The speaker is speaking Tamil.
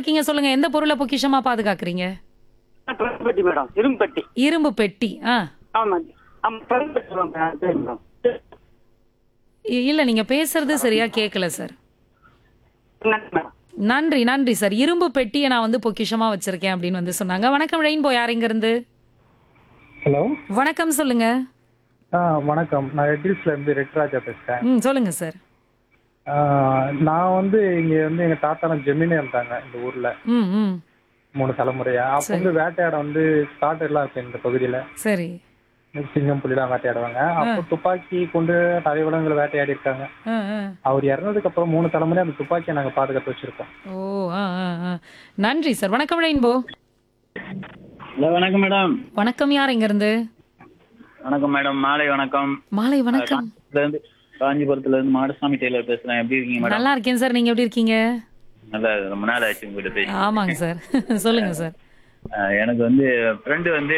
இருக்கீங்க சொல்லுங்க எந்த பொருளை பொக்கிஷமா பாதுகாக்கிறீங்க ட்ரெஸ் பெட்டி மேடம் இரும்பு பெட்டி இரும்பு பெட்டி ஆ ஆமா ஆமா ட்ரெஸ் பெட்டி சொல்லுவாங்க சரி மேடம் இ- இல்ல நீங்க பேசுறது சரியா கேட்கல சார் நன்றி மேடம் நன்றி நன்றி சார் இரும்பு பெட்டியை நான் வந்து பொக்கிஷமா வச்சிருக்கேன் அப்படின்னு வந்து சொன்னாங்க வணக்கம் ரெயின்போ யார் இங்க இருந்து ஹலோ வணக்கம் சொல்லுங்க ஆ வணக்கம் நான் ரெட்டில்ஸ்ல இருந்து ரெட்ராஜா பேசுறேன் ம் சொல்லுங்க சார் ஆ, நான் வந்து இங்க வந்து எங்க தாத்தா ஜெமினே இருந்தாங்க இந்த ஊர்ல ம் ம் மூணு தலைமுறையா அப்ப வந்து வேட்டையாட வந்து காட்டு எல்லாம் இருக்கு இந்த பகுதியில சரி சிங்கம் புலிலாம் வேட்டையாடுவாங்க அப்போ துப்பாக்கி கொண்டு நிறைய விலங்குகளை வேட்டையாடி இருக்காங்க ஆ ஆ அவர் இறந்ததுக்கு அப்புறம் மூணு தலைமுறை அந்த துப்பாக்கியை நாங்க பாதுகாத்து வச்சிருக்கோம் ஓ ஆ ஆ ஆ நன்றி சார் வணக்கம் ரெயின்போ ஹலோ வணக்கம் மேடம் வணக்கம் யார் இங்க இருந்து வணக்கம் மேடம் மாலை வணக்கம் மாலை வணக்கம் இதுல இருந்து காஞ்சிபுரத்துல இருந்து மாடசாமி டெய்லர் பேசுறேன் எப்படி இருக்கீங்க மேடம் நல்லா இருக்கேன் சார் நீங்க எப்படி இருக்கீங்க நல்லா ரொம்ப நாள் ஆச்சு உங்ககிட்ட பேசி ஆமாங்க சார் சொல்லுங்க சார் அஹ் எனக்கு வந்து ஃப்ரெண்டு வந்து